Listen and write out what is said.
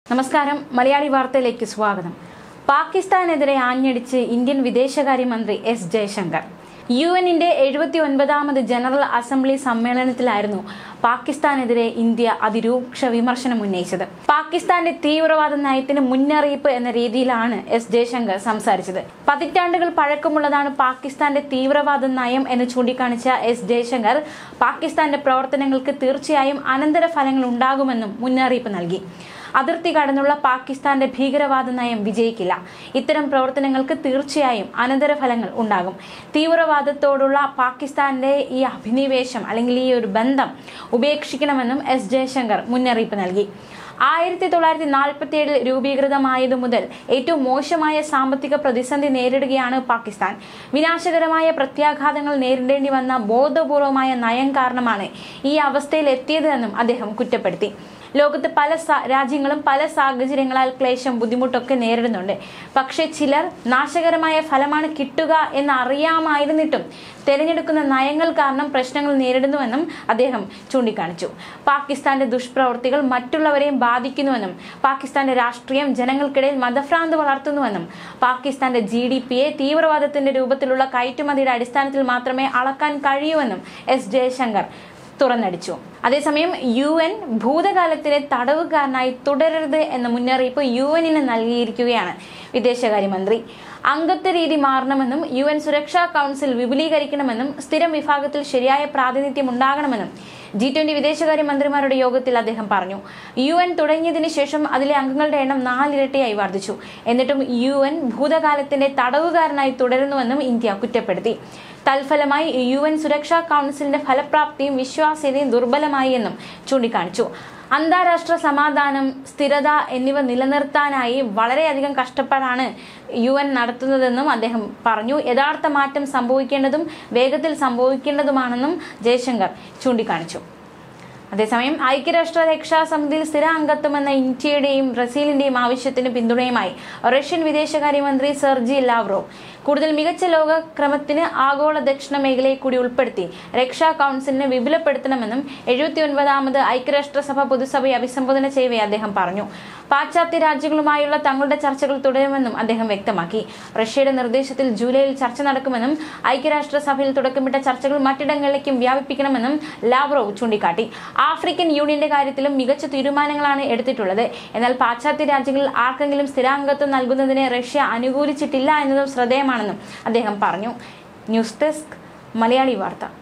നമസ്കാരം മലയാളി വാർത്തയിലേക്ക് സ്വാഗതം പാകിസ്ഥാനെതിരെ ആഞ്ഞടിച്ച് ഇന്ത്യൻ വിദേശകാര്യമന്ത്രി എസ് ജയശങ്കർ യു എന്നിന്റെ എഴുപത്തി ഒൻപതാമത് ജനറൽ അസംബ്ലി സമ്മേളനത്തിലായിരുന്നു പാകിസ്ഥാനെതിരെ ഇന്ത്യ അതിരൂക്ഷ വിമർശനം ഉന്നയിച്ചത് പാകിസ്ഥാന്റെ തീവ്രവാദ നയത്തിന് മുന്നറിയിപ്പ് എന്ന രീതിയിലാണ് എസ് ജയശങ്കർ സംസാരിച്ചത് പതിറ്റാണ്ടുകൾ പഴക്കമുള്ളതാണ് പാകിസ്ഥാന്റെ തീവ്രവാദ നയം എന്ന് ചൂണ്ടിക്കാണിച്ച എസ് ജയശങ്കർ പാകിസ്ഥാന്റെ പ്രവർത്തനങ്ങൾക്ക് തീർച്ചയായും അനന്തരഫലങ്ങൾ ഉണ്ടാകുമെന്നും മുന്നറിയിപ്പ് നൽകി അതിർത്തി കടന്നുള്ള പാകിസ്ഥാന്റെ ഭീകരവാദ നയം വിജയിക്കില്ല ഇത്തരം പ്രവർത്തനങ്ങൾക്ക് തീർച്ചയായും അനന്തരഫലങ്ങൾ ഉണ്ടാകും തീവ്രവാദത്തോടുള്ള പാകിസ്ഥാന്റെ ഈ അഭിനിവേശം അല്ലെങ്കിൽ ഈ ഒരു ബന്ധം ഉപേക്ഷിക്കണമെന്നും എസ് ജയശങ്കർ മുന്നറിയിപ്പ് നൽകി ആയിരത്തി തൊള്ളായിരത്തി നാൽപ്പത്തി ഏഴിൽ രൂപീകൃതമായതു മുതൽ ഏറ്റവും മോശമായ സാമ്പത്തിക പ്രതിസന്ധി നേരിടുകയാണ് പാകിസ്ഥാൻ വിനാശകരമായ പ്രത്യാഘാതങ്ങൾ നേരിടേണ്ടി വന്ന ബോധപൂർവമായ നയം കാരണമാണ് ഈ അവസ്ഥയിൽ എത്തിയത് എന്നും അദ്ദേഹം കുറ്റപ്പെടുത്തി ലോകത്ത് പല സ- രാജ്യങ്ങളും പല സാഹചര്യങ്ങളാൽ ക്ലേശം ബുദ്ധിമുട്ടൊക്കെ നേരിടുന്നുണ്ട് പക്ഷേ ചിലർ നാശകരമായ ഫലമാണ് കിട്ടുക എന്ന് അറിയാമായിരുന്നിട്ടും തെരഞ്ഞെടുക്കുന്ന നയങ്ങൾ കാരണം പ്രശ്നങ്ങൾ നേരിടുന്നുവെന്നും അദ്ദേഹം ചൂണ്ടിക്കാണിച്ചു പാകിസ്ഥാന്റെ ദുഷ്പ്രവൃത്തികൾ മറ്റുള്ളവരെയും ബാധിക്കുന്നുവെന്നും പാകിസ്ഥാന്റെ രാഷ്ട്രീയം ജനങ്ങൾക്കിടയിൽ മതഭ്രാന്ത് വളർത്തുന്നുവെന്നും പാകിസ്ഥാന്റെ ജി ഡി പിയെ തീവ്രവാദത്തിന്റെ രൂപത്തിലുള്ള കയറ്റുമതിയുടെ അടിസ്ഥാനത്തിൽ മാത്രമേ അളക്കാൻ കഴിയൂവെന്നും എസ് ജയശങ്കർ തുറന്നടിച്ചു അതേസമയം യു എൻ ഭൂതകാലത്തിലെ തടവുകാരനായി തുടരരുത് എന്ന മുന്നറിയിപ്പ് യു എന്നിന് നൽകിയിരിക്കുകയാണ് വിദേശകാര്യമന്ത്രി അംഗത്വ രീതി മാറണമെന്നും യു എൻ സുരക്ഷാ കൗൺസിൽ വിപുലീകരിക്കണമെന്നും സ്ഥിരം വിഭാഗത്തിൽ ശരിയായ പ്രാതിനിധ്യം ഉണ്ടാകണമെന്നും ജി ട്വന്റി വിദേശകാര്യ മന്ത്രിമാരുടെ യോഗത്തിൽ അദ്ദേഹം പറഞ്ഞു യു എൻ തുടങ്ങിയതിനു ശേഷം അതിലെ അംഗങ്ങളുടെ എണ്ണം നാലിരട്ടിയായി വർദ്ധിച്ചു എന്നിട്ടും യു എൻ ഭൂതകാലത്തിന്റെ തടവുകാരനായി തുടരുന്നുവെന്നും ഇന്ത്യ കുറ്റപ്പെടുത്തി തൽഫലമായി യു എൻ സുരക്ഷാ കൗൺസിലിന്റെ ഫലപ്രാപ്തിയും വിശ്വാസ്യതയും ദുർബലമായി എന്നും ചൂണ്ടിക്കാണിച്ചു അന്താരാഷ്ട്ര സമാധാനം സ്ഥിരത എന്നിവ നിലനിർത്താനായി വളരെയധികം കഷ്ടപ്പാടാണ് യു എൻ നടത്തുന്നതെന്നും അദ്ദേഹം പറഞ്ഞു യഥാർത്ഥ മാറ്റം സംഭവിക്കേണ്ടതും വേഗത്തിൽ സംഭവിക്കേണ്ടതുമാണെന്നും ജയശങ്കർ ചൂണ്ടിക്കാണിച്ചു അതേസമയം ഐക്യരാഷ്ട്ര രക്ഷാസമിതിയിൽ സ്ഥിര അംഗത്വമെന്ന ഇന്ത്യയുടെയും ബ്രസീലിന്റെയും ആവശ്യത്തിന് പിന്തുണയുമായി റഷ്യൻ വിദേശകാര്യമന്ത്രി സെർജി ലാവ്റോവ് കൂടുതൽ മികച്ച ലോകക്രമത്തിന് ആഗോള ദക്ഷിണ മേഖലയെ കൂടി ഉൾപ്പെടുത്തി രക്ഷാ കൗൺസിലിനെ വിപുലപ്പെടുത്തണമെന്നും എഴുപത്തി ഒൻപതാമത് ഐക്യരാഷ്ട്രസഭ പൊതുസഭയെ അഭിസംബോധന ചെയ്യവേ അദ്ദേഹം പറഞ്ഞു പാശ്ചാത്യ രാജ്യങ്ങളുമായുള്ള തങ്ങളുടെ ചർച്ചകൾ തുടരുമെന്നും അദ്ദേഹം വ്യക്തമാക്കി റഷ്യയുടെ നിർദ്ദേശത്തിൽ ജൂലൈയിൽ ചർച്ച നടക്കുമെന്നും ഐക്യരാഷ്ട്രസഭയിൽ തുടക്കമിട്ട ചർച്ചകൾ മറ്റിടങ്ങളിലേക്കും വ്യാപിപ്പിക്കണമെന്നും ലാവ്റോവ് ചൂണ്ടിക്കാട്ടി ആഫ്രിക്കൻ യൂണിയന്റെ കാര്യത്തിലും മികച്ച തീരുമാനങ്ങളാണ് എടുത്തിട്ടുള്ളത് എന്നാൽ പാശ്ചാത്യ രാജ്യങ്ങളിൽ ആർക്കെങ്കിലും സ്ഥിരാംഗത്വം നൽകുന്നതിനെ റഷ്യ അനുകൂലിച്ചിട്ടില്ല എന്നതും ശ്രദ്ധേയമാണെന്നും അദ്ദേഹം പറഞ്ഞു ന്യൂസ് ഡെസ്ക് മലയാളി വാർത്ത